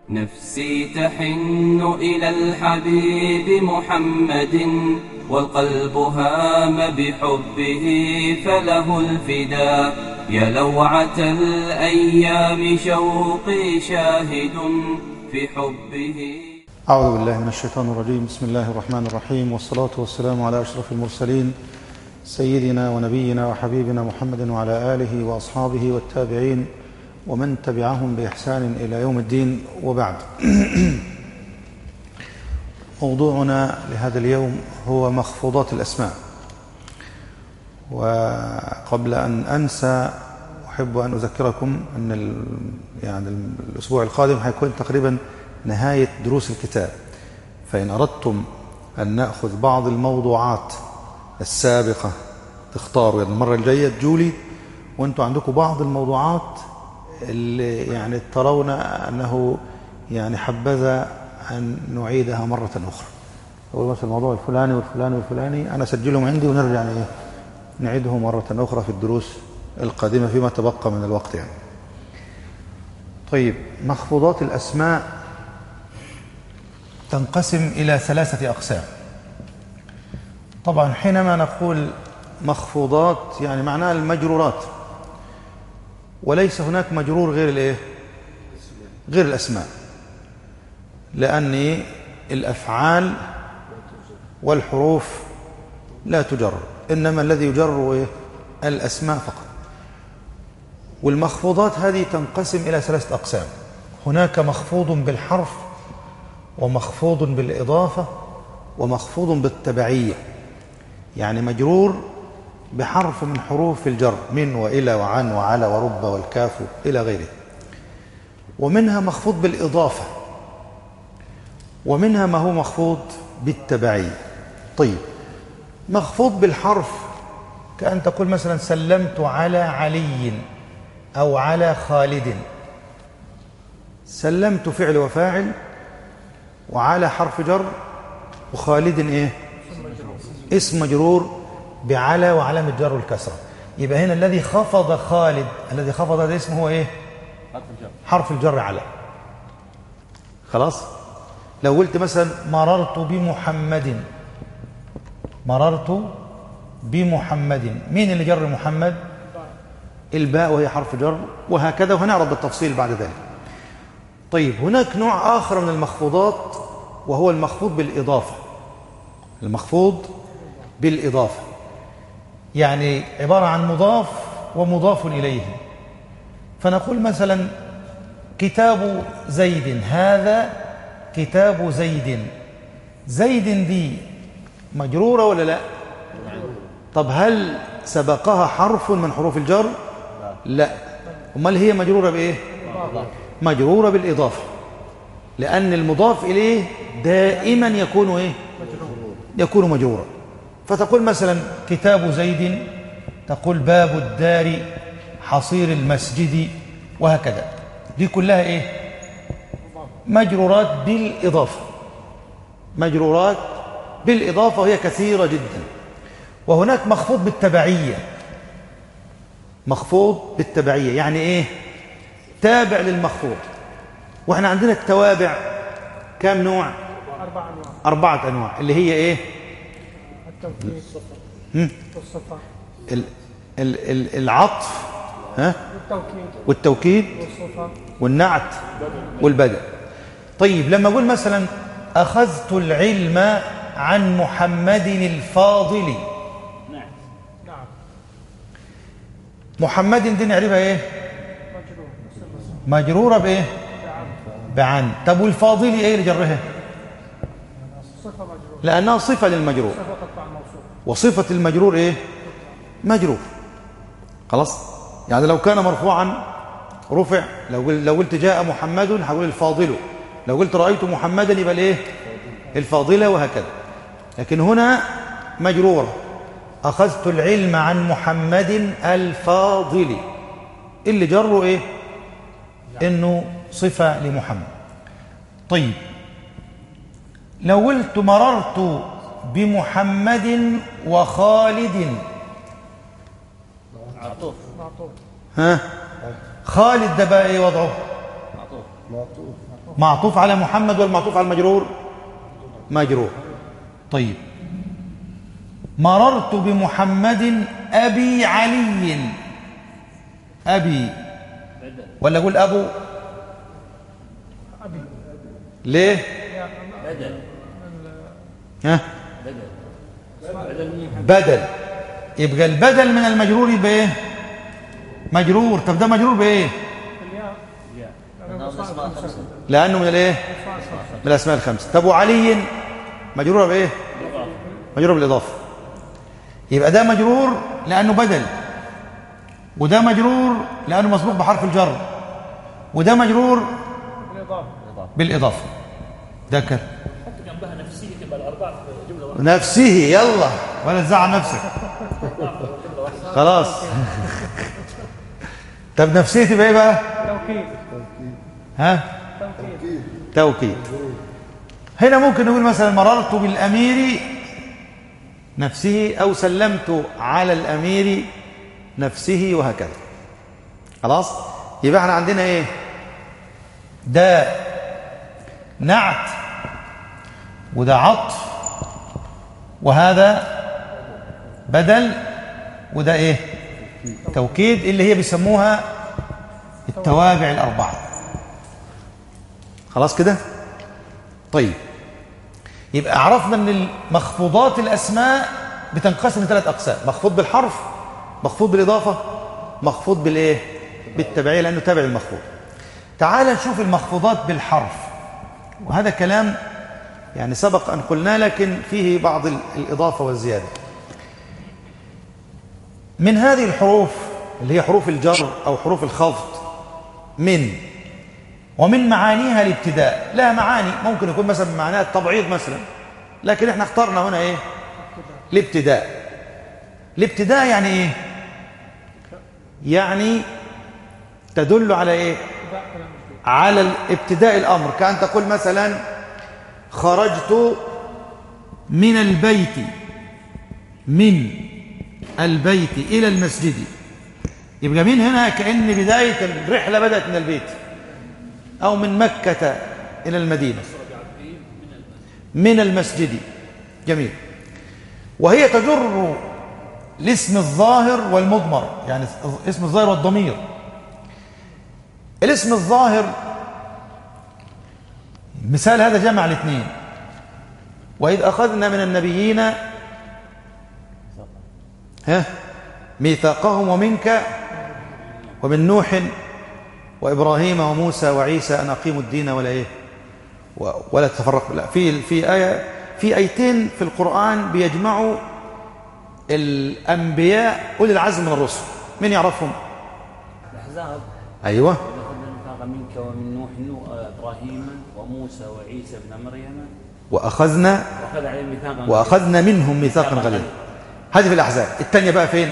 نفسي تحن إلى الحبيب محمد والقلب هام بحبه فله الفداء يا لوعة الأيام شوقي شاهد في حبه أعوذ بالله من الشيطان الرجيم بسم الله الرحمن الرحيم والصلاة والسلام على أشرف المرسلين سيدنا ونبينا وحبيبنا محمد وعلى آله وأصحابه والتابعين ومن تبعهم بإحسان إلى يوم الدين وبعد موضوعنا لهذا اليوم هو مخفوضات الأسماء وقبل أن أنسى أحب أن أذكركم أن ال... يعني الأسبوع القادم هيكون تقريبا نهاية دروس الكتاب فإن أردتم أن نأخذ بعض الموضوعات السابقة تختاروا يعني المرة الجاية تجولي وانتوا عندكم بعض الموضوعات اللي يعني ترون أنه يعني حبذا أن نعيدها مرة أخرى أقول مثلا الموضوع الفلاني والفلاني والفلاني أنا أسجلهم عندي ونرجع إيه نعيده مرة أخرى في الدروس القادمة فيما تبقى من الوقت يعني طيب مخفوضات الأسماء تنقسم إلى ثلاثة أقسام طبعا حينما نقول مخفوضات يعني معناها المجرورات وليس هناك مجرور غير الايه غير الاسماء لان الافعال والحروف لا تجر انما الذي يجر ايه الاسماء فقط والمخفوضات هذه تنقسم الى ثلاثه اقسام هناك مخفوض بالحرف ومخفوض بالاضافه ومخفوض بالتبعيه يعني مجرور بحرف من حروف الجر من وإلى وعن وعلى ورب والكاف إلى غيره ومنها مخفوض بالإضافة ومنها ما هو مخفوض بالتبعية طيب مخفوض بالحرف كأن تقول مثلا سلمت على علي أو على خالد سلمت فعل وفاعل وعلى حرف جر وخالد ايه اسم مجرور بعلى وعلامة جر الكسرة يبقى هنا الذي خفض خالد الذي خفض هذا اسمه هو ايه حرف الجر حرف الجر على خلاص لو قلت مثلا مررت بمحمد مررت بمحمد مين اللي جر محمد الباء وهي حرف جر وهكذا وهنعرض بالتفصيل بعد ذلك طيب هناك نوع آخر من المخفوضات وهو المخفوض بالإضافة المخفوض بالإضافة يعني عبارة عن مضاف ومضاف إليه فنقول مثلا كتاب زيد هذا كتاب زيد زيد دي مجرورة ولا لا طب هل سبقها حرف من حروف الجر لا امال هي مجرورة بإيه مجرورة بالإضافة لأن المضاف إليه دائما يكون إيه يكون مجرورا فتقول مثلا كتاب زيد تقول باب الدار حصير المسجد وهكذا دي كلها ايه مجرورات بالإضافة مجرورات بالإضافة وهي كثيرة جدا وهناك مخفوض بالتبعية مخفوض بالتبعية يعني ايه تابع للمخفوض واحنا عندنا التوابع كام نوع أربع أنواع أربعة أنواع اللي هي ايه التوكيد هم؟ والصفة ال ال ال العطف ها والتوكيد والتوكيد والصفة والنعت والبدء طيب لما أقول مثلا أخذت العلم عن محمد الفاضل نعم محمد دي نعرفها ايه مجرور صفة مجرورة بايه بعن طب والفاضل ايه اللي جرها صفة مجرور لأنها صفة للمجرور صفة تقطع الموصول وصفة المجرور ايه مجرور خلاص يعني لو كان مرفوعا رفع لو قل- لو قلت جاء محمد هقول الفاضل لو قلت رأيت محمدا يبقى الايه الفاضلة وهكذا لكن هنا مجرورة أخذت العلم عن محمد الفاضل اللي جره ايه انه صفة لمحمد طيب لو قلت مررت بمحمد وخالد معطوف معطوف ها خالد ده بقى ايه وضعه معطوف معطوف على محمد والمعطوف على المجرور مجرور طيب مررت بمحمد أبي علي أبي ولا أقول أبو أبي ليه بدل ها بدل بدل من محمد بدل يبقى البدل من المجرور يبقى ايه مجرور طب ده مجرور بايه الياء يا لأنه هذا مصاعب اسماء خمسة. خمسة لانه من الايه مصاعب خمسة. من الاسماء الخمسه طب وعلي مجرور بايه مجرور بالاضافه يبقى ده مجرور لانه بدل وده مجرور لانه مسبوق بحرف الجر وده مجرور بالإضافة بالاضافه ده كده حط جنبها نفسيه تبقى الاربعه في جمله واحده نفسه يلا ولا تزعل نفسك خلاص طب نفسيتي تبقى ايه بقى توكيد ها توكيد توكيد هنا ممكن نقول مثلا مررت بالامير نفسه او سلمت على الامير نفسه وهكذا خلاص يبقى احنا عندنا ايه ده نعت وده عطف وهذا بدل وده ايه توكيد اللي هي بيسموها التوابع الاربعه خلاص كده طيب يبقى عرفنا ان المخفوضات الاسماء بتنقسم لثلاث اقسام مخفوض بالحرف مخفوض بالاضافه مخفوض بالايه بالتبعيه لانه تابع المخفوض تعال نشوف المخفوضات بالحرف وهذا كلام يعني سبق ان قلنا لكن فيه بعض ال- الاضافه والزياده من هذه الحروف اللي هي حروف الجر او حروف الخفض من ومن معانيها الابتداء لها معاني ممكن يكون مثلا معناها التبعيض مثلا لكن احنا اخترنا هنا ايه الابتداء الابتداء يعني ايه يعني تدل على ايه ابتداء كلام جديد على الابتداء الامر كان تقول مثلا خرجت من البيت من البيت الى المسجد يبقى من هنا كأن بداية الرحلة بدأت من البيت أو من مكة إلى المدينة من المسجد جميل وهي تجر الاسم الظاهر والمضمر يعني اسم الظاهر والضمير الاسم الظاهر مثال هذا جمع الاثنين وإذ أخذنا من النبيين ها ميثاقهم ومنك ومن نوح وإبراهيم وموسى وعيسى أن أقيموا الدين ولا إيه و- ولا تفرقوا لا في في آية في آيتين في القرآن بيجمعوا الأنبياء أولي العزم من الرسل من يعرفهم الاحزاب أيوة اخذنا الميثاق منك ومن نوح نوح- ابراهيم وموسى وعيسى ابن مريم وأخذنا واخذ عليهم ميثاقا وأخذنا منهم ميثاقا غليظا هذه في الأحزاب الثانية بقى فين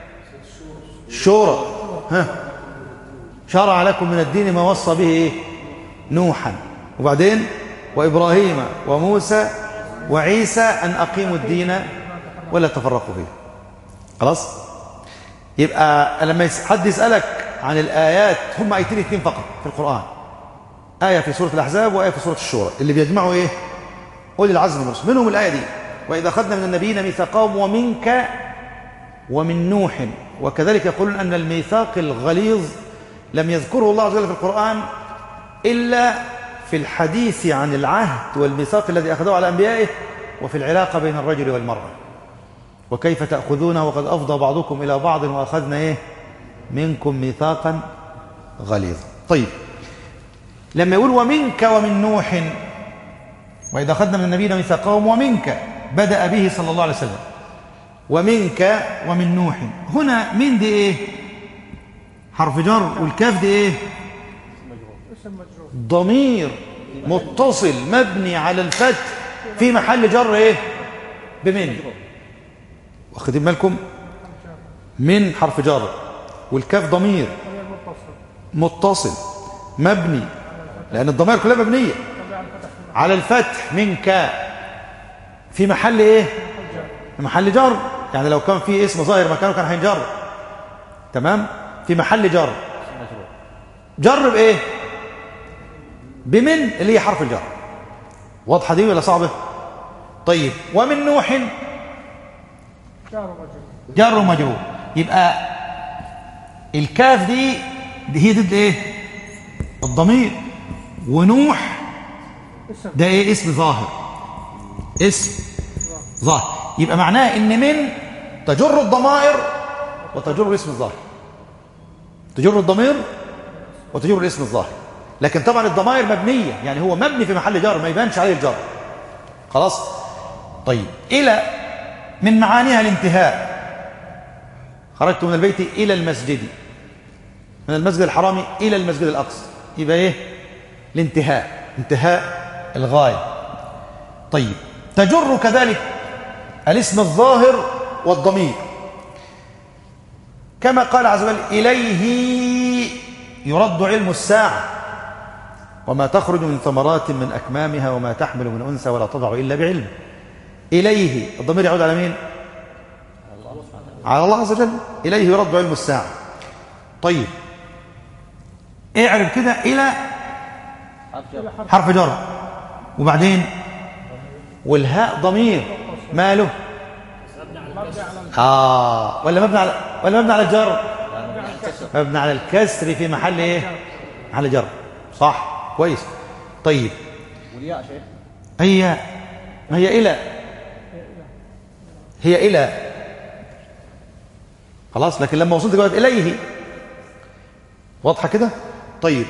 شورى ها شرع لكم من الدين ما وصى به إيه؟ نوحا وبعدين وإبراهيم وموسى وعيسى أن أقيموا الدين ولا تفرقوا فيه خلاص يبقى لما يس- حد يسألك عن الآيات هم آيتين اثنين فقط في القرآن آية في سورة الأحزاب وآية في سورة الشورى اللي بيجمعوا إيه أولي العزم من الرسل منهم الآية دي وإذا أخذنا من النبيين ميثاقهم ومنك ومن نوح وكذلك يقولون أن الميثاق الغليظ لم يذكره الله عز وجل في القرآن إلا في الحديث عن العهد والميثاق الذي أخذه على أنبيائه وفي العلاقة بين الرجل والمرأة وكيف تأخذونه وقد أفضى بعضكم إلى بعض وأخذنا إيه منكم ميثاقا غليظا طيب لما يقول ومنك ومن نوح وإذا أخذنا من النبيين ميثاقهم ومنك بدأ به صلى الله عليه وسلم ومنك ومن نوح هنا من دي إيه حرف جر والكاف دي إيه اسم مجرور ضمير متصل مبني على الفتح في محل جر إيه بمن واخدين بالكم من حرف جر والكاف ضمير وهي المتصل متصل مبني لأن الضمائر كلها مبنية تبع الفتح من على الفتح منك في محل ايه في محل جر يعني لو كان في اسم ظاهر مكانه كان هينجر تمام في محل جر جر بايه بمن اللي هي حرف الجر واضحة دي ولا صعبة طيب ومن نوح جار ومجرور جر ومجرور يبقى الكاف دي, دي هي ضد ايه الضمير ونوح اسم ده ايه اسم ظاهر اسم ظاهر يبقى معناه ان من تجر الضمائر وتجر اسم الظاهر تجر الضمير وتجر الاسم الظاهر لكن طبعا الضمائر مبنيه يعني هو مبني في محل جر ما يبانش عليه الجر خلاص طيب الى من معانيها الانتهاء خرجت من البيت الى المسجد من المسجد الحرام الى المسجد الاقصى يبقى ايه الانتهاء انتهاء الغايه طيب تجر كذلك الاسم الظاهر والضمير كما قال عز وجل إليه يرد علم الساعة وما تخرج من ثمرات من أكمامها وما تحمل من أنثى ولا تضع إلا بعلم إليه الضمير يعود على مين؟ على الله عز وجل إليه يرد علم الساعة طيب اعرف كده إلى حرف جر وبعدين والهاء ضمير ماله آه ولا مبني على ولا مبني على الجر مبني على الكسر في محل ايه محل جر صح كويس طيب والياء شيخ هي ما هي إلى هي إلى خلاص لكن لما وصلت قلت إليه واضحة كده طيب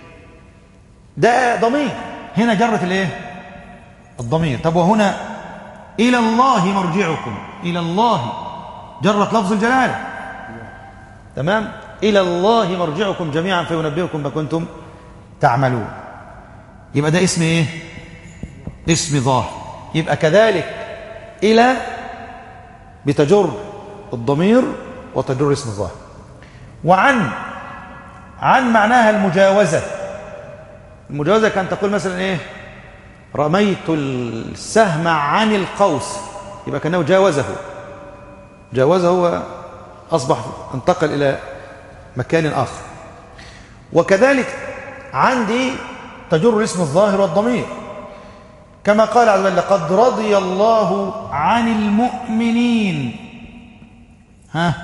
ده ضمير هنا جرت الايه الضمير طب وهنا إلى الله مرجعكم إلى الله جرت لفظ الجلالة تمام إلى الله مرجعكم جميعا فينبئكم ما كنتم تعملون يبقى ده اسم ايه اسم ظاهر يبقى كذلك إلى بتجر الضمير وتجر اسم الظاهر وعن عن معناها المجاوزة المجاوزة كان تقول مثلا ايه رميت السهم عن القوس يبقى كأنه جاوزه جاوزه هو أصبح انتقل إلى مكان آخر وكذلك عندي تجر الاسم الظاهر والضمير كما قال عز وجل لقد رضي الله عن المؤمنين ها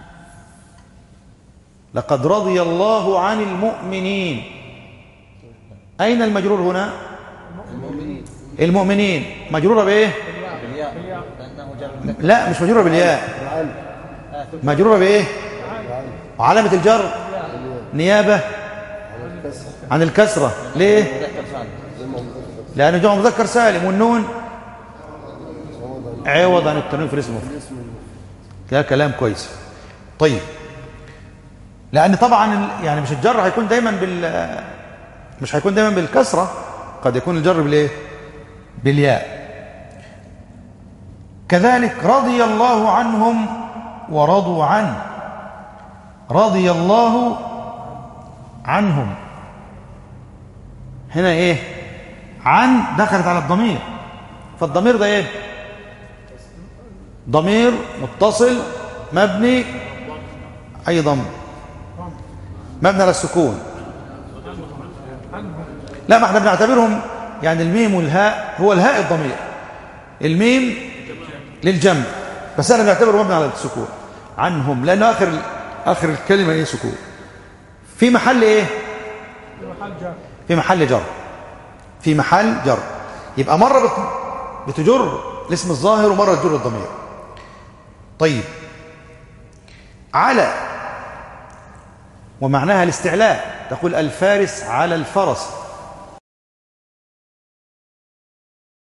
لقد رضي الله عن المؤمنين أين المجرور هنا المؤمنين مجرورة بإيه بالياء لأنه جر لا مش مجرورة بالياء مجرورة بإيه وعلامة الجر نيابة عن الكسرة ليه مذكر سالم لأنه جمع مذكر سالم والنون عوض عن التنوين في الاسم المفرد ده كلام كويس طيب لأن طبعا ال- يعني مش الجر هيكون دايما بال مش هيكون دايما بالكسرة قد يكون الجر بالايه بالياء كذلك رضي الله عنهم ورضوا عنه رضي الله عنهم هنا ايه عن دخلت على الضمير فالضمير ده ايه ضمير متصل مبني اي ضم مبني على السكون لا ما احنا بنعتبرهم يعني الميم والهاء هو الهاء الضمير الميم للجمع بس انا بنعتبره مبني على السكون عنهم لانه اخر اخر الكلمه ايه سكون في محل ايه في محل جار في محل جر في محل جر يبقى مرة بت- بتجر الاسم الظاهر ومرة تجر الضمير طيب على ومعناها الاستعلاء تقول الفارس على الفرس